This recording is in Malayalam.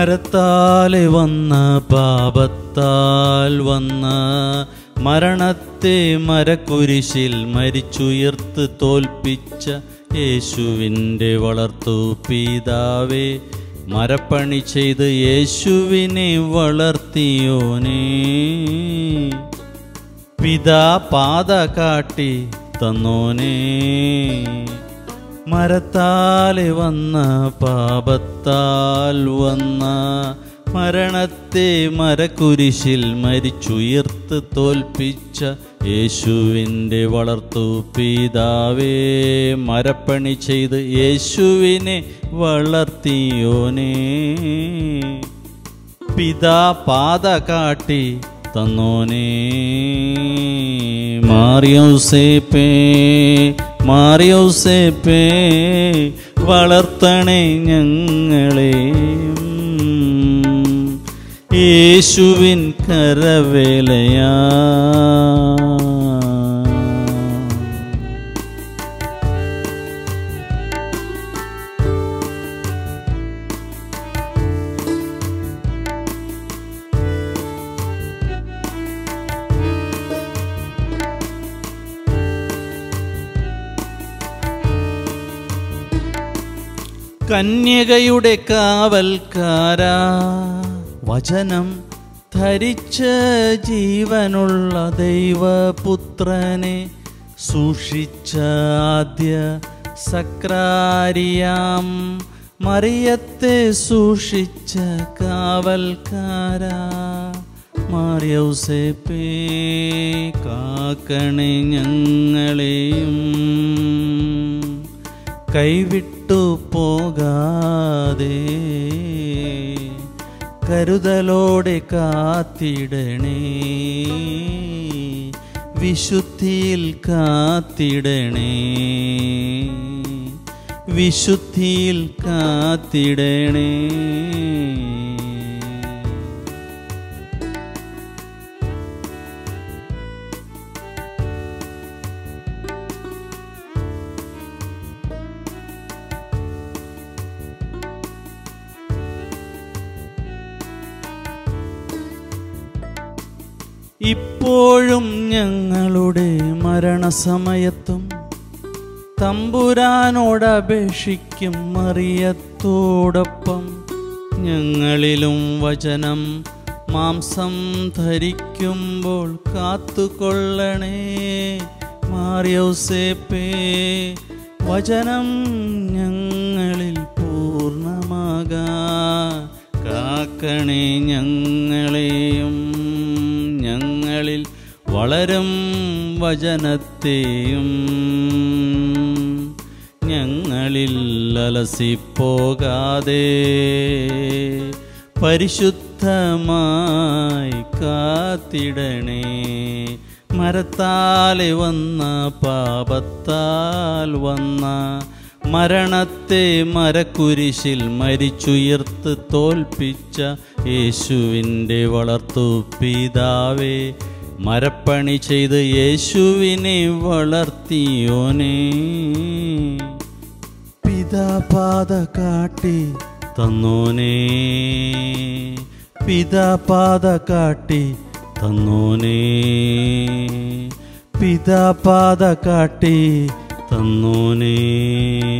മരത്താലെ വന്ന പാപത്താൽ വന്ന മരണത്തെ മരക്കുരിശിൽ മരിച്ചുയർത്ത് തോൽപ്പിച്ച യേശുവിൻ്റെ വളർത്തു പിതാവേ മരപ്പണി ചെയ്ത് യേശുവിനെ വളർത്തിയോനേ പിതാ പാത കാട്ടി തന്നോനേ മരത്താലെ വന്ന പാപത്താൽ വന്ന മരണത്തെ മരക്കുരിശിൽ മരിച്ചുയർത്ത് തോൽപ്പിച്ച യേശുവിൻ്റെ വളർത്തു പിതാവേ മരപ്പണി ചെയ്ത് യേശുവിനെ വളർത്തിയോനേ പിതാ പാത കാട്ടി തന്നോനേ മാറിയോസേപ്പേ മാറിയോസേപ്പേ വളർത്തണേ ഞങ്ങളെ യേശുവിൻ കരവേലയാ കന്യകയുടെ കാവൽക്കാരാ വചനം ധരിച്ച ജീവനുള്ള ദൈവപുത്രനെ സൂക്ഷിച്ച ആദ്യ സക്രാരിയാം മറിയത്തെ സൂക്ഷിച്ച കാവൽക്കാരാ മാറിയൗസേപ്പേ കാക്കണേ ഞങ്ങളെയും കൈവിട്ടു പോകാതെ കരുതലോടെ കാത്തിടണേ വിശുദ്ധിയിൽ കാത്തിടണേ വിശുദ്ധിയിൽ കാത്തിടണേ ഇപ്പോഴും ഞങ്ങളുടെ മരണസമയത്തും തമ്പുരാനോട് അപേക്ഷിക്കും മറിയത്തോടൊപ്പം ഞങ്ങളിലും വചനം മാംസം ധരിക്കുമ്പോൾ കാത്തുകൊള്ളണേ മാറിയൗസേപ്പേ വചനം ഞങ്ങളിൽ പൂർണ്ണമാകാ കാക്കണേ ഞങ്ങളെയും ഞങ്ങളിൽ വളരും വചനത്തെയും ഞങ്ങളിൽ അലസിപ്പോകാതെ പരിശുദ്ധമായി കാത്തിടണേ മരത്താലെ വന്ന പാപത്താൽ വന്ന മരണത്തെ മരക്കുരിശിൽ മരിച്ചുയർത്ത് തോൽപ്പിച്ച യേശുവിൻ്റെ വളർത്തു പിതാവേ മരപ്പണി ചെയ്ത് യേശുവിനെ വളർത്തിയോനേ പിതാപാത കാട്ടി തന്നോനേ പിതാപാത കാട്ടി തന്നോനേ പിതാപാത കാട്ടി തന്നോനേ